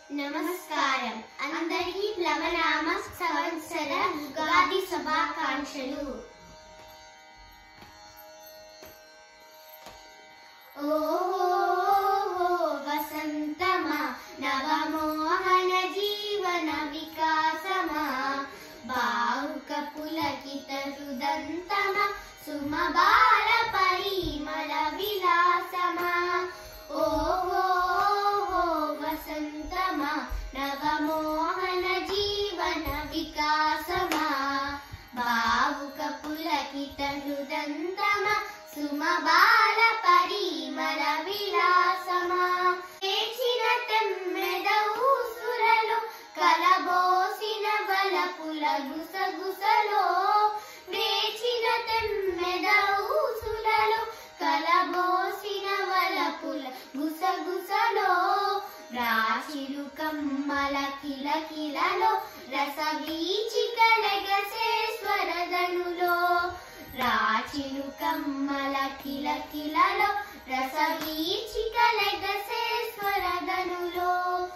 నమస్కారం అందరికీ ప్లవనామ సంవత్సర ఉగాది శుభాకాంక్షలు ఓహో వసంతమా నవమోహన జీవన వికాసమా బాహుక పులకిత హృదంతమా సుమబాల పరిమళ విలాసమా ఓహో వసంతమా నవమోహన జీవన వికాసమా బావుక పులకిత హృదంతమా సుమబాల పరిమళ విలాసమా చేచిన తెమ్మెద ఊసురలు కలబోసిన బలపుల గుసగుసలో వేచిన తెమ్మెద ఊసులలో కలబోసిన వలపుల గుసగుసలో రాశిలు కమ్మల కిలకిలలో రసవీచిక లెగసే స్వరదనులో రాచిలు కమ్మల కిలకిలలో రసవీచిక లెగసే స్వరదనులో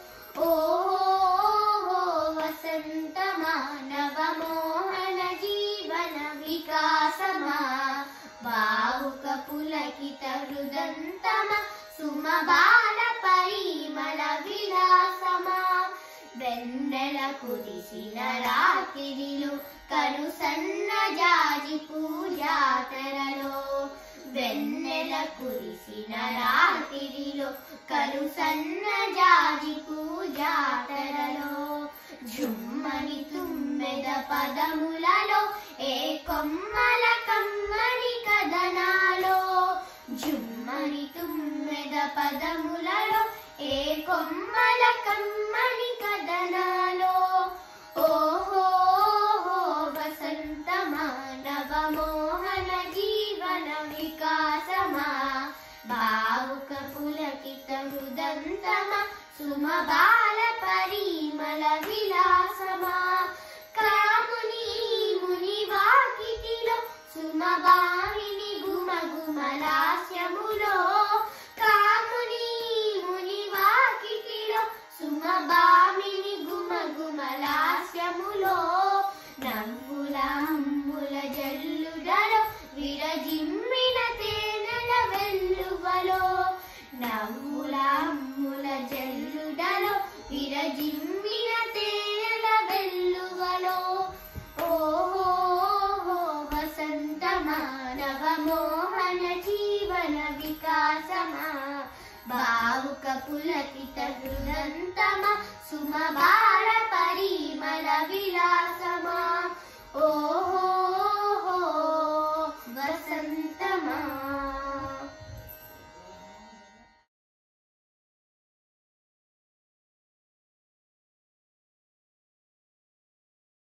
ఓహో వసంత మానవ మోహన జీవన వికాసమా బావుక పులకిత హృదంతమ సుమబాల పరిమళ విలాసమా వెన్నెల కురిసిన రాత్రిలో కను సన్న జాజి పూజాతరలో వెన్నెల కురిసిన రాత్రిలో కను సన్న జాజి పూజాతరలో జుమ్మని తుమ్మెద పదములలో ఏ కొమ్మల కమ్మని కదనాలో జుమ్మని తుమ్మెద పదములలో ఏ కొమ్మల కమ్మని కదనాలో ఓహో వసంత మానవ మోహన జీవన వికాసమా బావుక పులకిత హృదంతమా సుమబాల పరిమళ విలాసమా కాముని ముని వాకిటిలో సుమబాహిని గుమ గుమలాస్యములో కాముని ముని వాకిటిలో సుమబామిని గుమ గుమలాస్యములో నవ్వుల అమ్ముల జల్లుడలో విరజిమ్మిన తేనెల వెల్లువలో నవ్వుల అమ్ముల జల్లుడలో విరజిమ్మిన తేనెల వెల్లువలో ఓహో వసంత మానవ మోహన జీవన వికాసమా బావుక పులకిత హృదంతమ సుమబాల పరిమళ విలాస